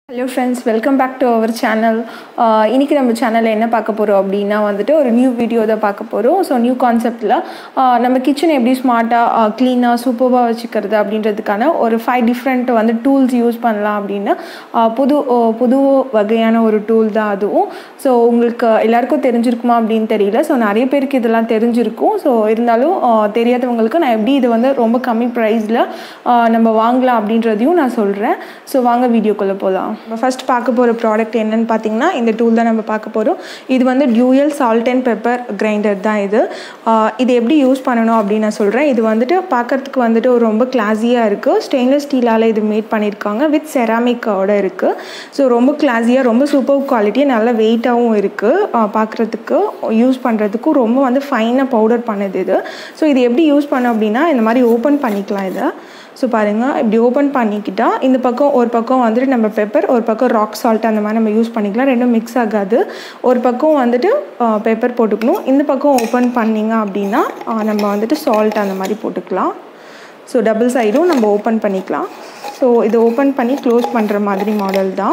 hello friends welcome back to our channel இன்றைக்கி நம்ம சேனலில் என்ன பார்க்க போகிறோம் அப்படின்னா வந்துட்டு ஒரு நியூ வீடியோ தான் பார்க்க போகிறோம் ஸோ நியூ கான்செப்டில் நம்ம கிச்சனை எப்படி ஸ்மார்ட்டாக க்ளீனாக சூப்பராக வச்சுக்கிறது அப்படின்றதுக்கான ஒரு ஃபைவ் டிஃப்ரெண்ட் வந்து டூல்ஸ் யூஸ் பண்ணலாம் அப்படின்னு ஆஹ் புது ஆஹ் புது வகையான ஒரு டூல் தான் அதுவும் ஸோ உங்களுக்கு எல்லாருக்கும் தெரிஞ்சிருக்குமா அப்படின்னு தெரியல ஸோ நிறைய பேருக்கு இதெல்லாம் தெரிஞ்சிருக்கும் ஸோ இருந்தாலும் ஆஹ் தெரியாதவங்களுக்கு நான் எப்படி இது வந்து ரொம்ப கம்மி ப்ரைஸில் நம்ம வாங்கலாம் அப்படின்றதையும் நான் சொல்கிறேன் ஸோ வாங்க வீடியோக்குள்ளே போகலாம் நம்ம ஃபஸ்ட் பார்க்க போகிற ப்ராடக்ட் என்னன்னு பார்த்தீங்கன்னா இந்த டூல் தான் நம்ம பார்க்க போகிறோம் இது வந்து dual salt and pepper grinder தான் இது ஆஹ் இது எப்படி யூஸ் பண்ணணும் அப்படின்னு நான் சொல்கிறேன் இது வந்துட்டு பார்க்கறதுக்கு வந்துட்டு ஒரு ரொம்ப கிளாஸியாக இருக்குது ஸ்டெயின்லெஸ் ஸ்டீலால் இது மேட் பண்ணியிருக்காங்க வித் செராமிக்கோட இருக்குது ஸோ ரொம்ப கிளாஸியாக ரொம்ப சூப்பர் குவாலிட்டியாக நல்ல வெயிட்டாகவும் இருக்குது பார்க்குறதுக்கு யூஸ் பண்ணுறதுக்கும் ரொம்ப வந்து ஃபைனாக பவுடர் பண்ணுது இது ஸோ இது எப்படி யூஸ் பண்ணோம் அப்படின்னா இந்த மாதிரி ஓப்பன் பண்ணிக்கலாம் இதை ஸோ பாருங்கள் இப்படி ஓப்பன் பண்ணிக்கிட்டா இந்த பக்கம் ஒரு பக்கம் வந்துட்டு நம்ம பெப்பர் ஒரு பக்கம் ராக் சால்ட் அந்த மாதிரி நம்ம யூஸ் பண்ணிக்கலாம் ரெண்டும் மிக்ஸ் ஆகாது ஒரு பக்கம் வந்துட்டு பெப்பர் போட்டுக்கணும் இந்த பக்கம் ஓப்பன் பண்ணிங்க அப்படின்னா ஆஹ் நம்ம வந்துட்டு சால்ட் அந்த மாதிரி போட்டுக்கலாம் ஸோ டபுள் சைடும் நம்ம ஓப்பன் பண்ணிக்கலாம் ஸோ இதை ஓப்பன் பண்ணி க்ளோஸ் பண்ணுற மாதிரி மாடல் தான்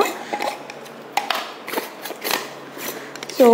ஸோ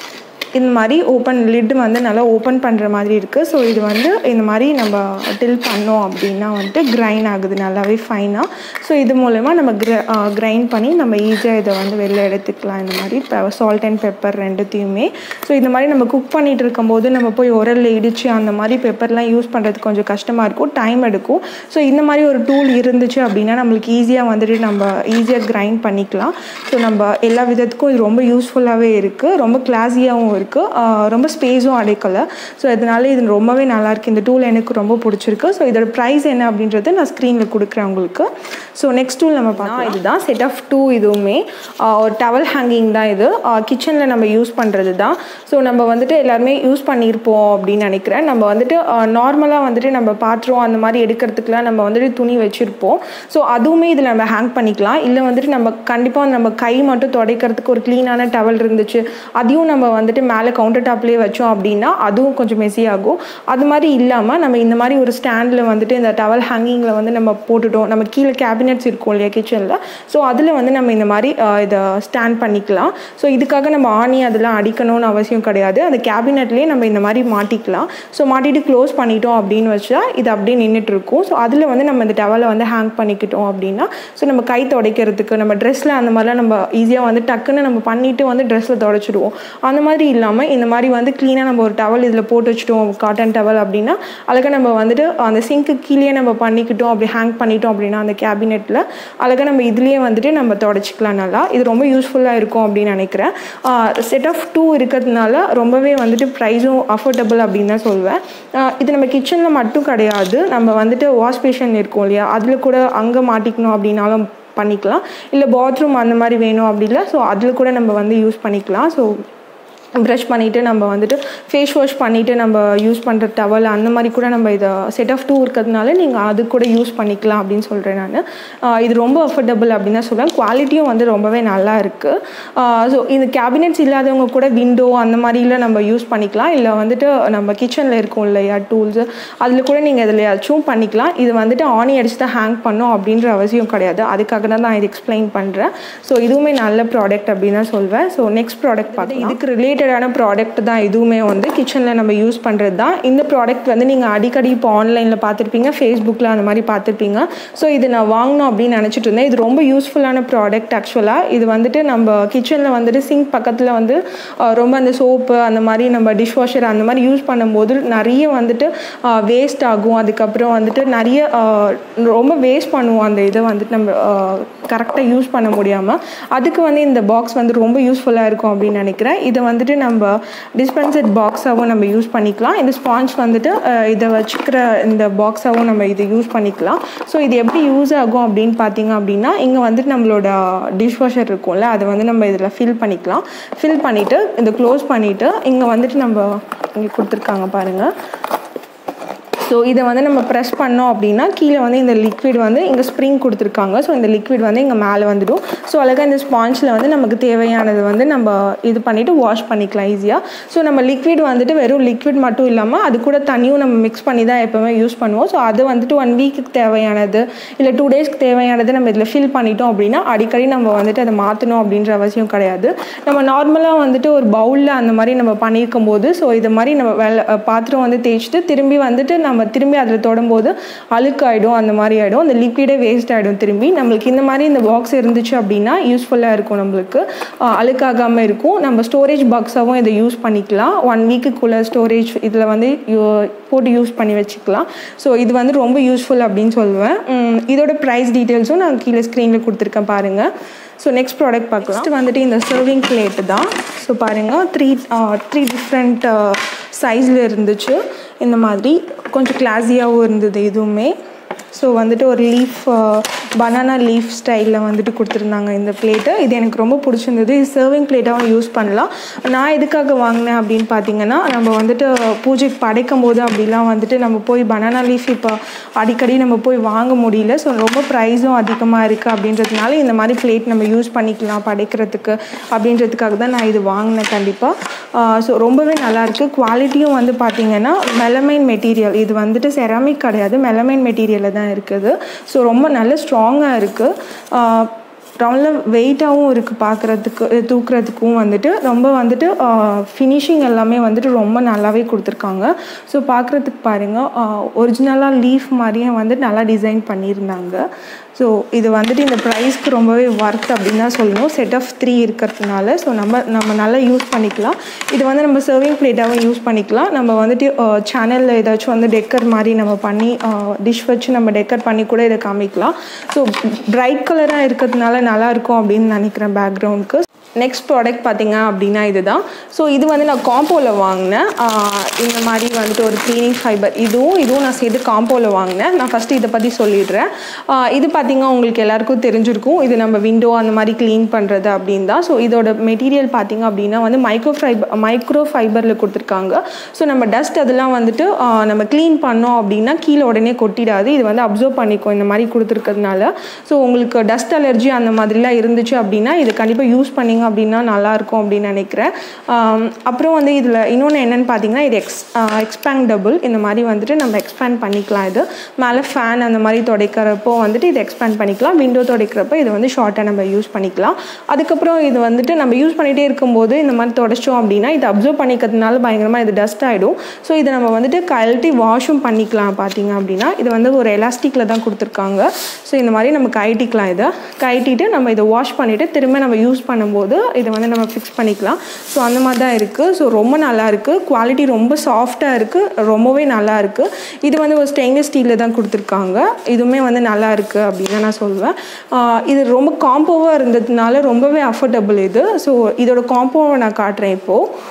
இந்த மாதிரி ஓப்பன் லிட் வந்து நல்லா ஓப்பன் பண்ணுற மாதிரி இருக்குது ஸோ இது வந்து இந்த மாதிரி நம்ம டில் பண்ணோம் அப்படின்னா வந்துட்டு கிரைண்ட் ஆகுது நல்லாவே ஃபைனாக ஸோ இது மூலயமா நம்ம கிர கிரைண்ட் பண்ணி நம்ம ஈஸியாக இதை வந்து வெளில எடுத்துக்கலாம் இந்த மாதிரி சால்ட் அண்ட் பெப்பர் ரெண்டுத்தையுமே ஸோ இந்த மாதிரி நம்ம குக் பண்ணிகிட்டு இருக்கும்போது நம்ம போய் உரலில் இடித்து அந்த மாதிரி பெப்பர்லாம் யூஸ் பண்ணுறதுக்கு கொஞ்சம் கஷ்டமாக இருக்கும் டைம் எடுக்கும் ஸோ இந்த மாதிரி ஒரு டூல் இருந்துச்சு அப்படின்னா நம்மளுக்கு ஈஸியாக வந்துட்டு நம்ம ஈஸியாக கிரைண்ட் பண்ணிக்கலாம் ஸோ நம்ம எல்லா விதத்துக்கும் இது ரொம்ப யூஸ்ஃபுல்லாகவே இருக்குது ரொம்ப கிளாஸியாகவும் இருக்குது ரொம்ப ஸ்பேஸும் அடைக்கலை ஸோ இதனால இது ரொம்பவே நல்லாயிருக்கு இந்த டூல் எனக்கு ரொம்ப பிடிச்சிருக்கு ஸோ இதோட ப்ரைஸ் என்ன அப்படின்றது நான் ஸ்க்ரீனில் கொடுக்குறேன் உங்களுக்கு ஸோ நெக்ஸ்ட் டூல் நம்ம பார்த்தோம் இதுதான் செட் ஆஃப் டூ இதுவுமே ஆஹ் ஒரு டவல் ஹேங்கிங் தான் இது கிச்சனில் நம்ம யூஸ் பண்ணுறது தான் ஸோ நம்ம வந்துட்டு எல்லாருமே யூஸ் பண்ணியிருப்போம் அப்படின்னு நினைக்கிறேன் நம்ம வந்துட்டு நார்மலாக வந்துட்டு நம்ம பாத்திரம் அந்த மாதிரி எடுக்கிறதுக்குலாம் நம்ம வந்துட்டு துணி வச்சுருப்போம் ஸோ அதுவுமே இதில் நம்ம ஹேங் பண்ணிக்கலாம் இல்லை வந்துட்டு நம்ம கண்டிப்பாக நம்ம கை மட்டும் துடைக்கிறதுக்கு ஒரு க்ளீனான டவல் இருந்துச்சு அதையும் நம்ம வந்துட்டு மேலே கவுண்டர் டாப்லேயே வச்சோம் அப்படின்னா அதுவும் கொஞ்சம் மெஸி ஆகும் அது மாதிரி இல்லாமல் நம்ம இந்த மாதிரி ஒரு ஸ்டாண்டில் வந்துட்டு இந்த டவல் ஹேங்கிங்கில் வந்து நம்ம போட்டுட்டோம் நம்ம கீழே கேபினெட்ஸ் இருக்கும் இல்லையா கிச்சனில் ஸோ அதில் வந்து நம்ம இந்த மாதிரி ஆஹ், இதை ஸ்டாண்ட் பண்ணிக்கலாம் ஸோ இதுக்காக நம்ம ஆணி அதெல்லாம் அடிக்கணும்னு அவசியம் கிடையாது அந்த கேபினெட்லேயே நம்ம இந்த மாதிரி மாட்டிக்கலாம் ஸோ மாட்டிட்டு க்ளோஸ் பண்ணிட்டோம் அப்படின்னு வச்சா இது அப்படியே நின்றுட்டு இருக்கும் ஸோ அதில் வந்து நம்ம இந்த டவலை வந்து ஹேங் பண்ணிக்கிட்டோம் அப்படின்னா ஸோ நம்ம கை துடைக்கிறதுக்கு நம்ம ட்ரெஸ்ஸில் அந்த மாதிரிலாம் நம்ம ஈஸியாக வந்து டக்குன்னு நம்ம பண்ணிவிட்டு வந்து ட்ரெஸ்ஸில் துடைச்சிடுவோம் அந்த மாதிரி இல்லாமல் இந்த மாதிரி வந்து க்ளீனாக நம்ம ஒரு டவல் இதில் போட்டு வச்சுட்டோம் காட்டன் டவல் அப்படின்னா அழகாக நம்ம வந்துட்டு அந்த சிங்க்கு கீழே நம்ம பண்ணிக்கிட்டோம் அப்படி ஹேங் பண்ணிட்டோம் அப்படின்னா அந்த கேபினெட்டில் அழகாக நம்ம இதுலேயே வந்துட்டு நம்ம தொடச்சிக்கலாம் நல்லா இது ரொம்ப யூஸ்ஃபுல்லாக இருக்கும் அப்படின்னு நினைக்கிறேன் செட் ஆஃப் டூ இருக்கிறதுனால ரொம்பவே வந்துட்டு ப்ரைஸும் அஃபோர்டபுள் அப்படின்னு தான் சொல்வேன் ஆஹ் இது நம்ம கிச்சனில் மட்டும் கிடையாது நம்ம வந்துட்டு வாஷ் பேஷன் இருக்கும் இல்லையா அதில் கூட அங்கே மாட்டிக்கணும் அப்படின்னாலும் பண்ணிக்கலாம் இல்லை பாத்ரூம் அந்த மாதிரி வேணும் அப்படி இல்லை ஸோ அதில் கூட நம்ம வந்து யூஸ் பண்ணிக்கலாம் ஸோ ப்ரஷ் பண்ணிவிட்டு நம்ம வந்துட்டு ஃபேஸ் வாஷ் பண்ணிவிட்டு நம்ம யூஸ் பண்ணுற டவல் அந்த மாதிரி கூட நம்ம இதை செட் ஆஃப் டூ இருக்கிறதுனால நீங்கள் அது கூட யூஸ் பண்ணிக்கலாம் அப்படின்னு சொல்கிறேன் நான் இது ரொம்ப அஃபோர்டபுள் அப்படின்னு தான் சொல்கிறேன் குவாலிட்டியும் வந்து ரொம்பவே நல்லா இருக்குது ஸோ இந்த கேபினெட்ஸ் இல்லாதவங்க கூட விண்டோ அந்த மாதிரிலாம் நம்ம யூஸ் பண்ணிக்கலாம் இல்லை வந்துட்டு நம்ம கிச்சனில் இருக்கும் இல்லையா டூல்ஸு அதில் கூட நீங்கள் இதில் ஏதாச்சும் பண்ணிக்கலாம் இது வந்துட்டு ஆணி அடிச்சு தான் ஹேங் பண்ணும் அப்படின்ற அவசியம் கிடையாது அதுக்காக தான் நான் இது எக்ஸ்பிளைன் பண்ணுறேன் ஸோ இதுவுமே நல்ல ப்ராடக்ட் அப்படின்னு தான் சொல்வேன் ஸோ நெக்ஸ்ட் ப்ராடக்ட் பார்த்து இதுக்கு ரிலேட்டடான ப்ராடக்ட் தான் இதுவுமே வந்து கிச்சனில் நம்ம யூஸ் பண்ணுறது தான் இந்த ப்ராடக்ட் வந்து நீங்கள் அடிக்கடி இப்போ ஆன்லைனில் பார்த்துருப்பீங்க ஃபேஸ்புக்கில் அந்த மாதிரி பார்த்துருப்பீங்க ஸோ இது நான் வாங்கணும் அப்படின்னு நினச்சிட்டு இருந்தேன் இது ரொம்ப யூஸ்ஃபுல்லான ப்ராடக்ட் ஆக்சுவலாக இது வந்துட்டு நம்ம கிச்சனில் வந்துட்டு சிங்க் பக்கத்தில் வந்து அஹ், ரொம்ப அந்த சோப்பு அந்த மாதிரி நம்ம டிஷ் வாஷர் அந்த மாதிரி யூஸ் பண்ணும்போது நிறைய வந்துட்டு வேஸ்ட் ஆகும் அதுக்கப்புறம் வந்துட்டு நிறைய அஹ், ரொம்ப வேஸ்ட் பண்ணுவோம் அந்த இதை வந்துட்டு நம்ம கரெக்டாக யூஸ் பண்ண முடியாமல் அதுக்கு வந்து இந்த பாக்ஸ் வந்து ரொம்ப யூஸ்ஃபுல்லாக இருக்கும் அப்படின்னு நினைக்கிறேன் இதை வந்துட்டு நம்ம டிஸ்பென்சர் பாக்ஸாகவும் நம்ம யூஸ் பண்ணிக்கலாம் இந்த ஸ்பாஞ்ச் வந்துட்டு அஹ், இதை வச்சுக்கிற இந்த பாக்ஸாகவும் நம்ம இதை யூஸ் பண்ணிக்கலாம் ஸோ இது எப்படி யூஸ் ஆகும் அப்படின்னு பார்த்தீங்க அப்படின்னா இங்கே வந்துட்டு நம்மளோட டிஷ் வாஷர் இருக்கும்ல அதை வந்து நம்ம இதில் ஃபில் பண்ணிக்கலாம் ஃபில் பண்ணிவிட்டு இதை க்ளோஸ் பண்ணிவிட்டு இங்கே வந்துட்டு நம்ம இங்கே கொடுத்துருக்காங்க பாருங்கள் ஸோ இதை வந்து நம்ம ப்ரெஸ் பண்ணோம் அப்படின்னா கீழே வந்து இந்த லிக்விட் வந்து இங்கே ஸ்ப்ரிங் கொடுத்துருக்காங்க ஸோ இந்த லிக்விட் வந்து இங்கே மேலே வந்துடும் ஸோ அழகாக இந்த ஸ்பாஞ்சில் வந்து நமக்கு தேவையானது வந்து நம்ம இது பண்ணிவிட்டு வாஷ் பண்ணிக்கலாம் ஈஸியாக ஸோ நம்ம லிக்விட் வந்துட்டு வெறும் லிக்விட் மட்டும் இல்லாமல் அது கூட தண்ணியும் நம்ம மிக்ஸ் பண்ணி தான் எப்போவுமே யூஸ் பண்ணுவோம் ஸோ அது வந்துட்டு ஒன் வீக்குக்கு தேவையானது இல்லை டூ டேஸ்க்கு தேவையானது நம்ம இதில் ஃபில் பண்ணிட்டோம் அப்படின்னா அடிக்கடி நம்ம வந்துட்டு அதை மாற்றணும் அப்படின்ற அவசியம் கிடையாது நம்ம நார்மலாக வந்துட்டு ஒரு பவுலில் அந்த மாதிரி நம்ம பண்ணியிருக்கும் போது ஸோ இது மாதிரி நம்ம வெள்ள பாத்திரம் வந்து தேய்ச்சிட்டு திரும்பி வந்துட்டு நம்ம திரும்பி அதில் தொடும்போது அழுக்கு ஆகிடும் அந்த மாதிரி ஆகிடும் அந்த லிக்விடே வேஸ்ட் ஆகிடும் திரும்பி நம்மளுக்கு இந்த மாதிரி இந்த பாக்ஸ் இருந்துச்சு அப்படின்னா யூஸ்ஃபுல்லாக இருக்கும் நம்மளுக்கு அழுக்காகாமல் இருக்கும் நம்ம ஸ்டோரேஜ் பாக்ஸாகவும் இதை யூஸ் பண்ணிக்கலாம் ஒன் வீக்குக்குள்ளே ஸ்டோரேஜ் இதில் வந்து போட்டு யூஸ் பண்ணி வச்சுக்கலாம் ஸோ இது வந்து ரொம்ப யூஸ்ஃபுல் அப்படின்னு சொல்லுவேன் இதோட ப்ரைஸ் டீட்டெயில்ஸும் நான் கீழே ஸ்க்ரீனில் கொடுத்துருக்கேன் பாருங்கள் ஸோ நெக்ஸ்ட் ப்ராடக்ட் பார்க்கலாம் நெக்ஸ்ட் வந்துட்டு இந்த சர்விங் பிளேட்டு தான் ஸோ பாருங்கள் த்ரீ த்ரீ டிஃப்ரெண்ட் சைஸில் இருந்துச்சு இந்த மாதிரி கொஞ்சம் கிளாஸியாகவும் இருந்தது இதுவுமே ஸோ வந்துட்டு ஒரு லீஃப் பனானா லீஃப் ஸ்டைலில் வந்துட்டு கொடுத்துருந்தாங்க இந்த பிளேட்டு இது எனக்கு ரொம்ப பிடிச்சிருந்தது இது சர்விங் பிளேட்டாகவும் யூஸ் பண்ணலாம் நான் எதுக்காக வாங்கினேன் அப்படின்னு பார்த்தீங்கன்னா நம்ம வந்துட்டு பூஜைக்கு படைக்கும் போது அப்படிலாம் வந்துட்டு நம்ம போய் பனானா லீஃப் இப்போ அடிக்கடி நம்ம போய் வாங்க முடியல ஸோ ரொம்ப ப்ரைஸும் அதிகமாக இருக்குது அப்படின்றதுனால இந்த மாதிரி பிளேட் நம்ம யூஸ் பண்ணிக்கலாம் படைக்கிறதுக்கு அப்படின்றதுக்காக தான் நான் இது வாங்கினேன் கண்டிப்பாக ஸோ ரொம்பவே நல்லாயிருக்கு குவாலிட்டியும் வந்து பார்த்திங்கன்னா மெலமைன் மெட்டீரியல் இது வந்துட்டு செராமிக் கிடையாது மெலமைன் மெட்டீரியலில் தான் இருக்குது ஸோ ரொம்ப நல்ல ஸ்ட்ராங்காக இருக்குது நல்ல வெயிட்டாகவும் இருக்குது பார்க்குறதுக்கு தூக்குறதுக்கும் வந்துட்டு ரொம்ப வந்துட்டு ஃபினிஷிங் எல்லாமே வந்துட்டு ரொம்ப நல்லாவே கொடுத்துருக்காங்க ஸோ பார்க்குறதுக்கு பாருங்கள் ஒரிஜினலாக லீஃப் மாதிரியே வந்து நல்லா டிசைன் பண்ணியிருந்தாங்க ஸோ இது வந்துட்டு இந்த ப்ரைஸ்க்கு ரொம்பவே ஒர்த் அப்படின்னு தான் சொல்லணும் செட் ஆஃப் த்ரீ இருக்கிறதுனால ஸோ நம்ம நம்ம நல்லா யூஸ் பண்ணிக்கலாம் இது வந்து நம்ம சர்விங் பிளேட்டாகவும் யூஸ் பண்ணிக்கலாம் நம்ம வந்துட்டு சேனலில் ஏதாச்சும் வந்து டெக்கர் மாதிரி நம்ம பண்ணி டிஷ் வச்சு நம்ம டெக்கர் பண்ணி கூட இதை காமிக்கலாம் ஸோ பிரைட் கலராக இருக்கிறதுனால நல்லாயிருக்கும் அப்படின்னு நினைக்கிறேன் பேக்ரவுண்டுக்கு நெக்ஸ்ட் ப்ராடக்ட் பார்த்திங்க அப்படின்னா இதுதான் ஸோ இது வந்து நான் காம்போவில் வாங்கினேன் இந்த மாதிரி வந்துட்டு ஒரு க்ளீனிங் ஃபைபர் இதுவும் இதுவும் நான் சேர்த்து காம்போவில் வாங்கினேன் நான் ஃபஸ்ட்டு இதை பற்றி சொல்லிடுறேன் இது பார்த்திங்க உங்களுக்கு எல்லாருக்கும் தெரிஞ்சிருக்கும் இது நம்ம விண்டோ அந்த மாதிரி க்ளீன் பண்ணுறது அப்படின்னு தான் ஸோ இதோட மெட்டீரியல் பார்த்திங்க அப்படின்னா வந்து மைக்ரோ ஃபைபர் மைக்ரோ ஃபைபரில் கொடுத்துருக்காங்க ஸோ நம்ம டஸ்ட் அதெல்லாம் வந்துட்டு நம்ம க்ளீன் பண்ணோம் அப்படின்னா கீழே உடனே கொட்டிடாது இது வந்து அப்சர்வ் பண்ணிக்கும் இந்த மாதிரி கொடுத்துருக்கிறதுனால ஸோ உங்களுக்கு டஸ்ட் அலர்ஜி அந்த மாதிரிலாம் இருந்துச்சு அப்படின்னா இது கண்டிப்பாக யூஸ் பண்ணி பண்ணிங்க அப்படின்னா நல்லாயிருக்கும் அப்படின்னு நினைக்கிறேன் அப்புறம் வந்து இதில் இன்னொன்று என்னென்னு பார்த்தீங்கன்னா இது எக்ஸ் எக்ஸ்பேண்டபிள் இந்த மாதிரி வந்துட்டு நம்ம எக்ஸ்பேண்ட் பண்ணிக்கலாம் இது மேலே ஃபேன் அந்த மாதிரி துடைக்கிறப்போ வந்துட்டு இது எக்ஸ்பேண்ட் பண்ணிக்கலாம் விண்டோ துடைக்கிறப்போ இது வந்து ஷார்ட்டாக நம்ம யூஸ் பண்ணிக்கலாம் அதுக்கப்புறம் இது வந்துட்டு நம்ம யூஸ் பண்ணிகிட்டே இருக்கும்போது இந்த மாதிரி தொடச்சோம் அப்படின்னா இது அப்சர்வ் பண்ணிக்கிறதுனால பயங்கரமாக இது டஸ்ட் ஆகிடும் ஸோ இதை நம்ம வந்துட்டு கழட்டி வாஷும் பண்ணிக்கலாம் பார்த்தீங்க அப்படின்னா இது வந்து ஒரு எலாஸ்டிக்கில் தான் கொடுத்துருக்காங்க ஸோ இந்த மாதிரி நம்ம கழட்டிக்கலாம் இதை கழட்டிட்டு நம்ம இதை வாஷ் பண்ணிவிட்டு திரும்ப நம்ம யூஸ் பண்ணும்போது இதை வந்து நம்ம ஃபிக்ஸ் பண்ணிக்கலாம் ஸோ அந்த மாதிரி தான் இருக்குது ஸோ ரொம்ப நல்லா இருக்குது குவாலிட்டி ரொம்ப சாஃப்டாக இருக்குது ரொம்பவே நல்லா இருக்குது இது வந்து ஒரு ஸ்டெயின்லெஸ் ஸ்டீலில் தான் கொடுத்துருக்காங்க இதுவுமே வந்து நல்லா இருக்குது அப்படின்னு தான் நான் சொல்லுவேன் இது ரொம்ப காம்போவாக இருந்ததுனால ரொம்பவே அஃபோர்டபுள் இது ஸோ இதோட காம்போவை நான் காட்டுறேன் இப்போது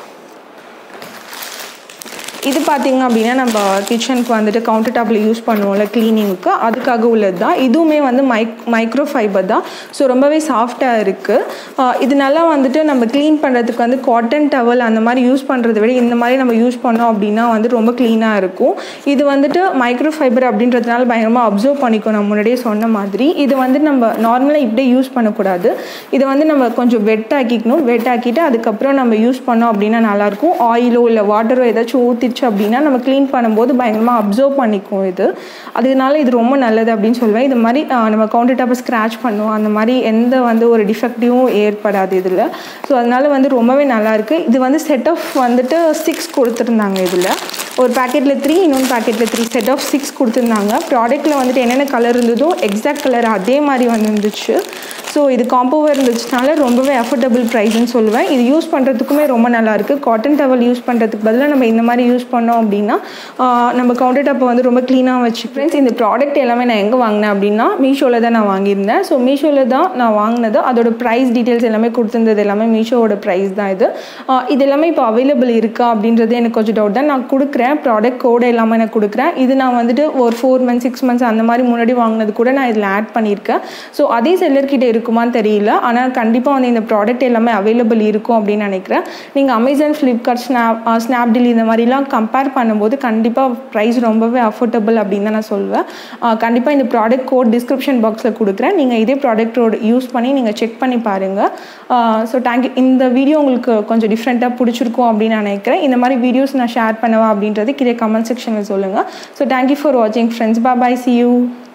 இது பார்த்திங்க அப்படின்னா நம்ம கிச்சனுக்கு வந்துட்டு கவுண்டர் டாப்பில் யூஸ் பண்ணுவோம்ல க்ளீனிங்க்கு அதுக்காக உள்ளது தான் இதுவுமே வந்து மைக் மைக்ரோ ஃபைபர் தான் ஸோ ரொம்பவே சாஃப்டாக இருக்குது இது நல்லா வந்துட்டு நம்ம க்ளீன் பண்ணுறதுக்கு வந்து காட்டன் டவல் அந்த மாதிரி யூஸ் பண்ணுறத விட இந்த மாதிரி நம்ம யூஸ் பண்ணோம் அப்படின்னா வந்து ரொம்ப க்ளீனாக இருக்கும் இது வந்துட்டு மைக்ரோ ஃபைபர் அப்படின்றதுனால பயங்கரமாக அப்சர்வ் பண்ணிக்கும் நான் முன்னாடியே சொன்ன மாதிரி இது வந்து நம்ம நார்மலாக இப்படியே யூஸ் பண்ணக்கூடாது இதை வந்து நம்ம கொஞ்சம் வெட் ஆக்கிக்கணும் வெட் ஆக்கிட்டு அதுக்கப்புறம் நம்ம யூஸ் பண்ணோம் அப்படின்னா நல்லாயிருக்கும் ஆயிலோ இல்லை வாட்டரோ ஏதாச்சும் ஊற்றி ஊற்றிச்சு அப்படின்னா நம்ம க்ளீன் பண்ணும்போது பயங்கரமாக அப்சர்வ் பண்ணிக்கும் இது அதனால இது ரொம்ப நல்லது அப்படின்னு சொல்லுவேன் இது மாதிரி நம்ம கவுண்டர் டாப்பை ஸ்க்ராச் பண்ணுவோம் அந்த மாதிரி எந்த வந்து ஒரு டிஃபெக்டிவும் ஏற்படாது இதில் ஸோ அதனால வந்து ரொம்பவே நல்லாயிருக்கு இது வந்து செட் ஆஃப் வந்துட்டு சிக்ஸ் கொடுத்துருந்தாங்க இதில் ஒரு பேக்கெட்டில் த்ரீ இன்னொன்று பேக்கெட்டில் த்ரீ செட் ஆஃப் சிக்ஸ் கொடுத்துருந்தாங்க ப்ராடக்ட்டில் வந்துட்டு என்னென்ன கலர் இருந்ததோ எக்ஸாக்ட் கலர் அதே மாதிரி வந்துருந்துச்சு ஸோ இது காம்போவாக இருந்துச்சுனால ரொம்பவே அஃபோர்டபுள் ப்ரைஸ்ன்னு சொல்லுவேன் இது யூஸ் பண்ணுறதுக்குமே ரொம்ப நல்லாயிருக்கு காட்டன் டவல் யூஸ் பண்ணுறதுக்கு பதிலாக நம்ம இந்த மாதிரி யூஸ் பண்ணோம் அப்படின்னா நம்ம கவுண்டர் டாப்பை வந்து ரொம்ப க்ளீனாக வச்சு ஃப்ரெண்ட்ஸ் இந்த ப்ராடக்ட் எல்லாமே நான் எங்கே வாங்கினேன் அப்படின்னா மீஷோவில் தான் நான் வாங்கியிருந்தேன் ஸோ மீஷோவில் தான் நான் வாங்கினது அதோட ப்ரைஸ் டீட்டெயில்ஸ் எல்லாமே கொடுத்துருந்தது எல்லாமே மீஷோவோட ப்ரைஸ் தான் இது இது எல்லாமே இப்போ அவைலபிள் இருக்கா அப்படின்றது எனக்கு கொஞ்சம் டவுட் தான் நான் கொடுக்குறேன் கொடுக்குறேன் ப்ராடக்ட் கோடு எல்லாமே நான் கொடுக்குறேன் இது நான் வந்துட்டு ஒரு ஃபோர் மந்த்ஸ் சிக்ஸ் மந்த்ஸ் அந்த மாதிரி முன்னாடி வாங்கினது கூட நான் இதில் ஆட் பண்ணியிருக்கேன் ஸோ அதே செல்லர்கிட்ட இருக்குமான்னு தெரியல ஆனால் கண்டிப்பாக வந்து இந்த ப்ராடக்ட் எல்லாமே அவைலபிள் இருக்கும் அப்படின்னு நினைக்கிறேன் நீங்கள் அமேசான் ஃப்ளிப்கார்ட் ஸ்னாப் ஸ்னாப்டீல் இந்த மாதிரிலாம் கம்பேர் பண்ணும்போது கண்டிப்பாக ப்ரைஸ் ரொம்பவே அஃபோர்டபுள் அப்படின்னு தான் நான் சொல்லுவேன் கண்டிப்பாக இந்த ப்ராடக்ட் கோட் டிஸ்கிரிப்ஷன் பாக்ஸில் கொடுக்குறேன் நீங்கள் இதே ப்ராடக்ட்டோட யூஸ் பண்ணி நீங்கள் செக் பண்ணி பாருங்கள் ஸோ தேங்க்யூ இந்த வீடியோ உங்களுக்கு கொஞ்சம் டிஃப்ரெண்ட்டாக பிடிச்சிருக்கும் அப்படின்னு நான் நினைக்கிறேன் இந்த மாதிரி வீடியோஸ் நான் ஷேர் பண்ணுவேன் அப்படின்றது கீழே கமெண்ட் செக்ஷனில் சொல்லுங்கள் ஸோ தேங்க்யூ ஃபார் வாட்சிங் ஃப்ரெண்ட்ஸ் பா பாய் சி யூ